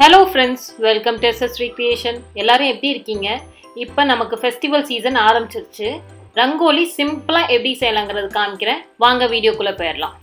hello friends welcome to SS recreation எல்லாரும் எப்படி இருக்கீங்க இப்போ நமக்கு ஃபெஸ்டிவல் சீசன் ஆரம்பிச்சிருச்சு ரங்கோலி சிம்பிளாக எப்படி செய்யலாங்கிறது காமிக்கிறேன் வாங்க வீடியோக்குள்ளே போயிடலாம்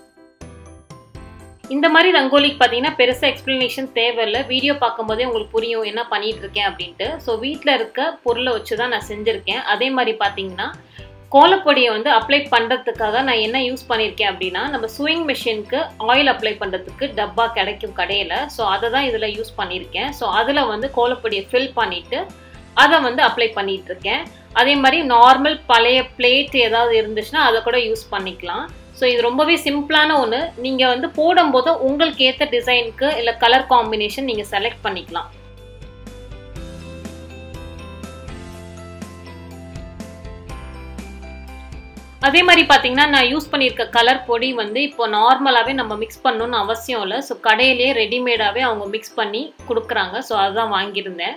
இந்த மாதிரி ரங்கோலிக்கு பார்த்தீங்கன்னா பெருசாக எக்ஸ்ப்ளனேஷன் தேவையில்லை வீடியோ பார்க்கும்போதே உங்களுக்கு புரியும் என்ன பண்ணிட்டு இருக்கேன் அப்படின்ட்டு ஸோ வீட்டில் இருக்க பொருளை வச்சு தான் நான் செஞ்சுருக்கேன் அதே மாதிரி பார்த்தீங்கன்னா கோலப்பொடியை வந்து அப்ளை பண்ணுறதுக்காக நான் என்ன யூஸ் பண்ணியிருக்கேன் அப்படின்னா நம்ம ஸ்விங் மிஷினுக்கு ஆயில் அப்ளை பண்ணுறதுக்கு டப்பா கிடைக்கும் கடையில் ஸோ அதை தான் இதில் யூஸ் பண்ணியிருக்கேன் ஸோ அதில் வந்து கோலப்பொடியை ஃபில் பண்ணிவிட்டு அதை வந்து அப்ளை பண்ணிட்டு இருக்கேன் அதே மாதிரி நார்மல் பழைய பிளேட் ஏதாவது இருந்துச்சுன்னா அதை கூட யூஸ் பண்ணிக்கலாம் ஸோ இது ரொம்பவே சிம்பிளான ஒன்று நீங்கள் வந்து போடும்போது உங்களுக்கு ஏற்ற டிசைனுக்கு இல்லை கலர் காம்பினேஷன் நீங்கள் செலக்ட் பண்ணிக்கலாம் அதே மாதிரி பார்த்தீங்கன்னா நான் யூஸ் பண்ணியிருக்க கலர் பொடி வந்து இப்போ நார்மலாகவே நம்ம மிக்ஸ் பண்ணணும்னு அவசியம் இல்லை ஸோ கடையிலேயே ரெடிமேடாகவே அவங்க மிக்ஸ் பண்ணி கொடுக்குறாங்க ஸோ அதுதான் வாங்கியிருந்தேன்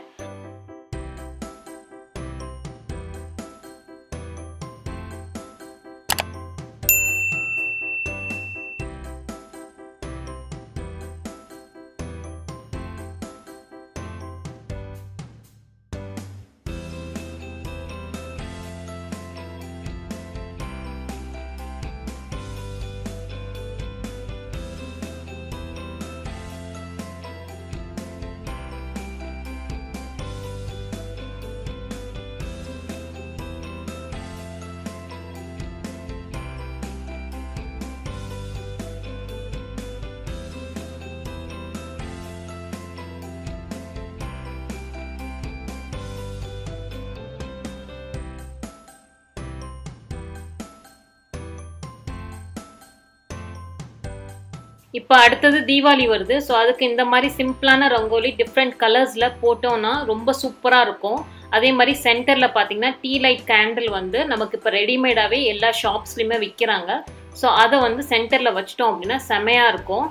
இப்போ அடுத்தது தீபாவளி வருது ஸோ அதுக்கு இந்த மாதிரி சிம்பிளான ரங்கோலி டிஃப்ரெண்ட் கலர்ஸில் போட்டோம்னா ரொம்ப சூப்பராக இருக்கும் அதே மாதிரி சென்டரில் பார்த்தீங்கன்னா டீ லைட் கேண்டில் வந்து நமக்கு இப்போ ரெடிமேடாகவே எல்லா ஷாப்ஸ்லையுமே விற்கிறாங்க ஸோ அதை வந்து சென்டரில் வச்சிட்டோம் அப்படின்னா செமையாக இருக்கும்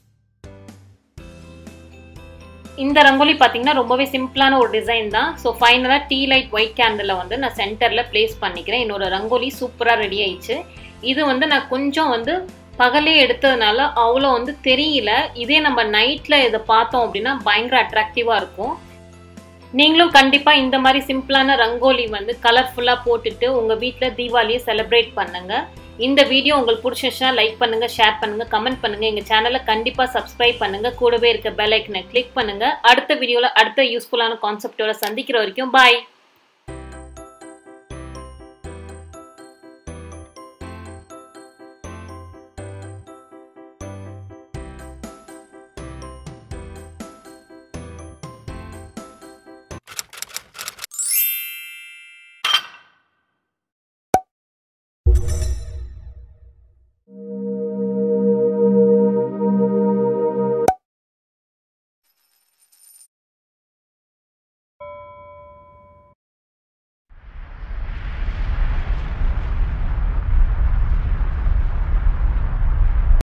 இந்த ரங்கோலி பார்த்தீங்கன்னா ரொம்பவே சிம்பிளான ஒரு டிசைன் தான் ஸோ ஃபைனலாக டீ லைட் ஒயிட் கேண்டில் வந்து நான் சென்டரில் ப்ளேஸ் பண்ணிக்கிறேன் என்னோட ரங்கோலி சூப்பராக ரெடி ஆயிடுச்சு இது வந்து நான் கொஞ்சம் வந்து பகலே எடுத்ததுனால அவ்வளோ வந்து தெரியல இதே நம்ம நைட்டில் இதை பார்த்தோம் அப்படின்னா பயங்கர அட்ராக்டிவாக இருக்கும் நீங்களும் கண்டிப்பாக இந்த மாதிரி சிம்பிளான ரங்கோலி வந்து கலர்ஃபுல்லாக போட்டுட்டு உங்கள் வீட்டில் தீபாவளியை செலிப்ரேட் பண்ணுங்கள் இந்த வீடியோ உங்களுக்கு பிடிச்சிச்சுன்னா லைக் பண்ணுங்கள் ஷேர் பண்ணுங்கள் கமெண்ட் பண்ணுங்கள் எங்கள் சேனலை கண்டிப்பாக சப்ஸ்கிரைப் பண்ணுங்கள் கூடவே இருக்க பெல் ஐக்கனை கிளிக் பண்ணுங்கள் அடுத்த வீடியோவில் அடுத்த யூஸ்ஃபுல்லான கான்செப்டோட சந்திக்கிற வரைக்கும் பாய்